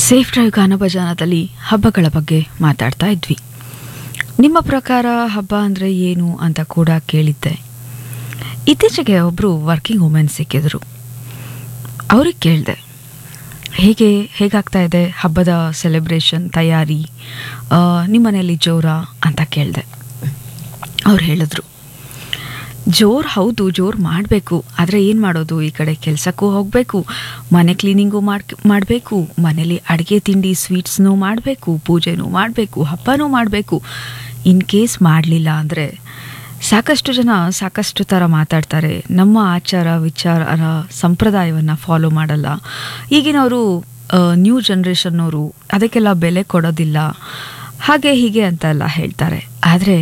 safe drive ಗಾನಭಜಾನದಲ್ಲಿ ಹಬ್ಬಗಳ ಬಗ್ಗೆ ಮಾತಾಡ್ತಾ ಇದ್ವಿ ನಿಮ್ಮ ಪ್ರಕಾರ ಹಬ್ಬ ಅಂದರೆ ಏನು ಅಂತ ಕೂಡ ಕೇಳಿದ್ದೆ ಇತ್ತೀಚೆಗೆ ಒಬ್ಬರು ವರ್ಕಿಂಗ್ ವುಮೆನ್ ಸಿಕ್ಕಿದ್ರು ಅವ್ರಿಗೆ ಕೇಳಿದೆ ಹೇಗೆ ಹೇಗಾಗ್ತಾ ಇದೆ ಹಬ್ಬದ ಸೆಲೆಬ್ರೇಷನ್ ತಯಾರಿ ಆ, ನಿಮ್ಮ ಮನೆಯಲ್ಲಿ ಜೋರ ಅಂತ ಕೇಳಿದೆ ಅವ್ರು ಹೇಳಿದ್ರು ಜೋರು ಹೌದು ಜೋರು ಮಾಡಬೇಕು ಆದರೆ ಏನು ಮಾಡೋದು ಈ ಕಡೆ ಕೆಲಸಕ್ಕೂ ಹೋಗಬೇಕು ಮನೆ ಕ್ಲೀನಿಂಗು ಮಾಡ್ ಮಾಡಬೇಕು ಮನೇಲಿ ಅಡುಗೆ ತಿಂಡಿ ಸ್ವೀಟ್ಸ್ನೂ ಮಾಡಬೇಕು ಪೂಜೆನೂ ಮಾಡಬೇಕು ಹಬ್ಬನೂ ಮಾಡಬೇಕು ಇನ್ ಕೇಸ್ ಮಾಡಲಿಲ್ಲ ಅಂದರೆ ಸಾಕಷ್ಟು ಜನ ಸಾಕಷ್ಟು ಥರ ಮಾತಾಡ್ತಾರೆ ನಮ್ಮ ಆಚಾರ ವಿಚಾರ ಸಂಪ್ರದಾಯವನ್ನು ಫಾಲೋ ಮಾಡಲ್ಲ ಈಗಿನವರು ನ್ಯೂ ಜನ್ರೇಷನ್ನವರು ಅದಕ್ಕೆಲ್ಲ ಬೆಲೆ ಕೊಡೋದಿಲ್ಲ ಹಾಗೆ ಹೀಗೆ ಅಂತ ಎಲ್ಲ ಹೇಳ್ತಾರೆ ಆದರೆ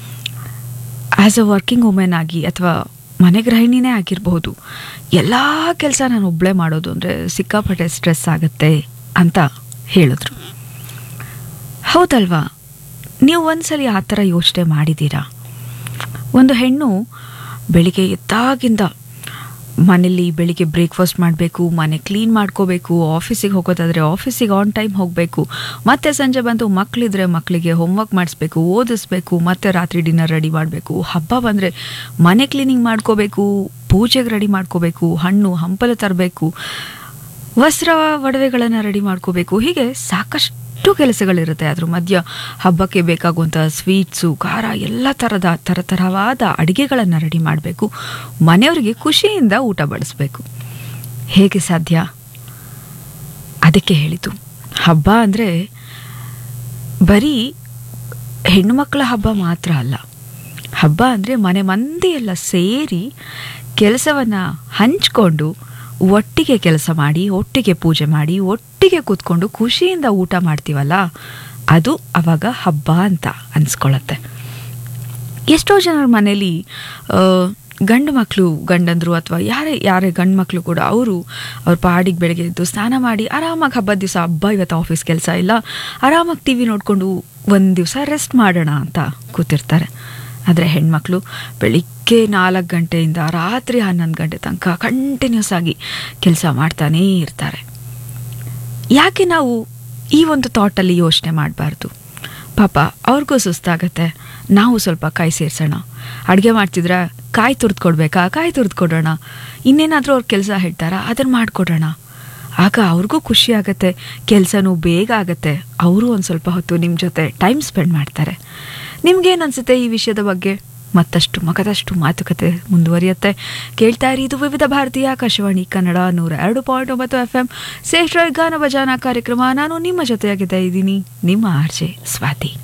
ಆ್ಯಸ್ ಅ ವರ್ಕಿಂಗ್ ವುಮೆನ್ ಆಗಿ ಅಥವಾ ಮನೆ ಗೃಹಿಣಿನೇ ಆಗಿರಬಹುದು ಎಲ್ಲ ಕೆಲಸ ನಾನು ಒಬ್ಬಳೇ ಮಾಡೋದು ಅಂದರೆ ಸಿಕ್ಕಾಪಟ್ಟೆ ಸ್ಟ್ರೆಸ್ ಆಗುತ್ತೆ ಅಂತ ಹೇಳಿದ್ರು ಹೌದಲ್ವಾ ನೀವು ಒಂದ್ಸಲಿ ಆ ಥರ ಯೋಚನೆ ಮಾಡಿದ್ದೀರಾ ಒಂದು ಹೆಣ್ಣು ಬೆಳಿಗ್ಗೆ ಎದ್ದಾಗಿಂದ ಮನೇಲಿ ಬೆಳಿಗ್ಗೆ ಬ್ರೇಕ್ಫಾಸ್ಟ್ ಮಾಡಬೇಕು ಮನೆ ಕ್ಲೀನ್ ಮಾಡ್ಕೋಬೇಕು ಆಫೀಸಿಗೆ ಹೋಗೋದಾದರೆ ಆಫೀಸಿಗೆ ಆನ್ ಟೈಮ್ ಹೋಗಬೇಕು ಮತ್ತೆ ಸಂಜೆ ಬಂದು ಮಕ್ಕಳಿದ್ರೆ ಮಕ್ಕಳಿಗೆ ಹೋಮ್ವರ್ಕ್ ಮಾಡಿಸ್ಬೇಕು ಓದಿಸ್ಬೇಕು ಮತ್ತೆ ರಾತ್ರಿ ಡಿನ್ನರ್ ರೆಡಿ ಮಾಡಬೇಕು ಹಬ್ಬ ಬಂದರೆ ಮನೆ ಕ್ಲೀನಿಂಗ್ ಮಾಡ್ಕೋಬೇಕು ಪೂಜೆಗೆ ರೆಡಿ ಮಾಡ್ಕೋಬೇಕು ಹಣ್ಣು ಹಂಪಲು ತರಬೇಕು ವಸ್ತ್ರ ಒಡವೆಗಳನ್ನು ರೆಡಿ ಮಾಡ್ಕೋಬೇಕು ಹೀಗೆ ಸಾಕಷ್ಟು ಕೆಲಸಗಳಿರುತ್ತೆ ಅದ್ರ ಮಧ್ಯ ಹಬ್ಬಕ್ಕೆ ಬೇಕಾಗುವಂಥ ಸ್ವೀಟ್ಸು ಖಾರ ಎಲ್ಲ ಥರದ ಥರಥರವಾದ ಅಡುಗೆಗಳನ್ನು ರೆಡಿ ಮಾಡಬೇಕು ಮನೆಯವರಿಗೆ ಖುಷಿಯಿಂದ ಊಟ ಬಡಿಸ್ಬೇಕು ಹೇಗೆ ಸಾಧ್ಯ ಅದಕ್ಕೆ ಹೇಳಿತು ಹಬ್ಬ ಅಂದರೆ ಬರೀ ಹೆಣ್ಣು ಮಕ್ಕಳ ಹಬ್ಬ ಮಾತ್ರ ಅಲ್ಲ ಹಬ್ಬ ಅಂದರೆ ಮನೆ ಮಂದಿ ಎಲ್ಲ ಸೇರಿ ಕೆಲಸವನ್ನು ಹಂಚ್ಕೊಂಡು ಒಟ್ಟಿಗೆ ಕೆಲಸ ಮಾಡಿ ಒಟ್ಟಿಗೆ ಪೂಜೆ ಮಾಡಿ ಒಟ್ಟಿಗೆ ಕೂತ್ಕೊಂಡು ಖುಷಿಯಿಂದ ಊಟ ಮಾಡ್ತೀವಲ್ಲ ಅದು ಅವಾಗ ಹಬ್ಬ ಅಂತ ಅನ್ಸ್ಕೊಳತ್ತೆ ಎಷ್ಟೋ ಜನರ ಮನೇಲಿ ಆ, ಗಂಡು ಮಕ್ಕಳು ಗಂಡಂದ್ರು ಅಥವಾ ಯಾರೇ ಯಾರೇ ಗಂಡು ಮಕ್ಕಳು ಕೂಡ ಅವರು ಅವ್ರ ಪಾಡಿಗೆ ಬೆಳಗ್ಗೆ ಎದ್ದು ಸ್ನಾನ ಮಾಡಿ ಆರಾಮಾಗಿ ಹಬ್ಬದ ದಿವಸ ಹಬ್ಬ ಇವತ್ತು ಆಫೀಸ್ ಕೆಲಸ ಇಲ್ಲ ಆರಾಮಾಗಿ ಟಿ ವಿ ನೋಡಿಕೊಂಡು ಒಂದು ದಿವಸ ರೆಸ್ಟ್ ಮಾಡೋಣ ಅಂತ ಕೂತಿರ್ತಾರೆ ಆದರೆ ಹೆಣ್ಮಕ್ಳು ಬೆಳಿಗ್ಗೆ ನಾಲ್ಕು ಗಂಟೆಯಿಂದ ರಾತ್ರಿ ಹನ್ನೊಂದು ಗಂಟೆ ತನಕ ಕಂಟಿನ್ಯೂಸ್ ಆಗಿ ಕೆಲಸ ಮಾಡ್ತಾನೇ ಇರ್ತಾರೆ ಯಾಕೆ ನಾವು ಈ ಒಂದು ಥಾಟಲ್ಲಿ ಯೋಚನೆ ಮಾಡಬಾರ್ದು ಪಾಪ ಅವ್ರಿಗೂ ಸುಸ್ತಾಗತ್ತೆ ನಾವು ಸ್ವಲ್ಪ ಕಾಯಿ ಸೇರಿಸೋಣ ಅಡುಗೆ ಮಾಡ್ತಿದ್ರೆ ಕಾಯಿ ತುರ್ದು ಕೊಡ್ಬೇಕಾ ಕಾಯಿ ತುರ್ದು ಕೊಡೋಣ ಇನ್ನೇನಾದರೂ ಅವ್ರ ಕೆಲಸ ಹೇಳ್ತಾರಾ ಅದನ್ನು ಮಾಡಿಕೊಡೋಣ ಆಗ ಅವ್ರಿಗೂ ಖುಷಿ ಆಗತ್ತೆ ಕೆಲಸನೂ ಬೇಗ ಆಗತ್ತೆ ಅವರು ಒಂದು ಸ್ವಲ್ಪ ಹೊತ್ತು ನಿಮ್ಮ ಜೊತೆ ಟೈಮ್ ಸ್ಪೆಂಡ್ ಮಾಡ್ತಾರೆ ನಿಮ್ಗೇನು ಅನಿಸುತ್ತೆ ಈ ವಿಷಯದ ಬಗ್ಗೆ ಮತ್ತಷ್ಟು ಮಗದಷ್ಟು ಮಾತುಕತೆ ಮುಂದುವರಿಯುತ್ತೆ ಕೇಳ್ತಾ ಇರಿ ಇದು ವಿವಿಧ ಭಾರತೀಯ ಆಕಾಶವಾಣಿ ಕನ್ನಡ ನೂರ ಎರಡು ಪಾಯಿಂಟ್ ಒಂಬತ್ತು ಎಫ್ ಎಂ ಶ್ರೇಷ್ಠ ಗಾನ ಭಜಾನ ಕಾರ್ಯಕ್ರಮ ನಾನು ನಿಮ್ಮ ಜೊತೆಯಾಗಿದ್ದ ಇದ್ದೀನಿ ನಿಮ್ಮ ಆರ್ಜೆ ಸ್ವಾತಿ